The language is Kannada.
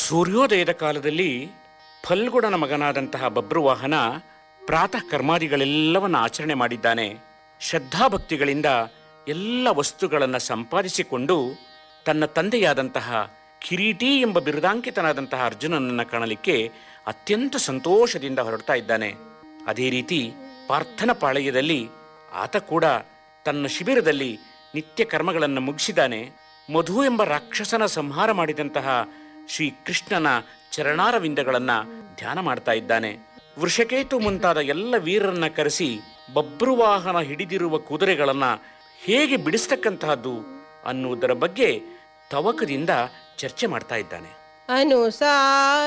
ಸೂರ್ಯೋದಯದ ಕಾಲದಲ್ಲಿ ಫಲ್ಗುಣನ ಮಗನಾದಂತಹ ಬಬ್ರುವಾಹನ ಪ್ರಾತಃ ಕರ್ಮಾದಿಗಳೆಲ್ಲವನ್ನ ಆಚರಣೆ ಮಾಡಿದ್ದಾನೆ ಶ್ರದ್ಧಾಭಕ್ತಿಗಳಿಂದ ಎಲ್ಲ ವಸ್ತುಗಳನ್ನು ಸಂಪಾದಿಸಿಕೊಂಡು ತನ್ನ ತಂದೆಯಾದಂತಹ ಕಿರೀಟಿ ಎಂಬ ಬಿರುದಾಂಕಿತನಾದಂತಹ ಅರ್ಜುನನನ್ನ ಕಾಣಲಿಕ್ಕೆ ಅತ್ಯಂತ ಸಂತೋಷದಿಂದ ಹೊರಡ್ತಾ ಇದ್ದಾನೆ ಅದೇ ರೀತಿ ಪಾರ್ಥನ ಪಾಳಯದಲ್ಲಿ ಆತ ಕೂಡ ತನ್ನ ಶಿಬಿರದಲ್ಲಿ ನಿತ್ಯ ಕರ್ಮಗಳನ್ನು ಮುಗಿಸಿದ್ದಾನೆ ಮಧು ಎಂಬ ರಾಕ್ಷಸನ ಸಂಹಾರ ಮಾಡಿದಂತಹ ಶ್ರೀ ಕೃಷ್ಣನ ಚರಣಾರವಿಂದಗಳನ್ನ ಧ್ಯಾನ ಮಾಡ್ತಾ ಇದ್ದಾನೆ ವೃಷಕೇತು ಮುಂತಾದ ಎಲ್ಲ ವೀರರನ್ನ ಕರೆಸಿ ಬಬ್ರುವಾಹನ ಹಿಡಿದಿರುವ ಕುದುರೆಗಳನ್ನ ಹೇಗೆ ಬಿಡಿಸ್ತಕ್ಕಂತಹದ್ದು ಅನ್ನುವುದರ ಬಗ್ಗೆ ತವಕದಿಂದ ಚರ್ಚೆ ಮಾಡ್ತಾ ಇದ್ದಾನೆ ಅನುಸಾ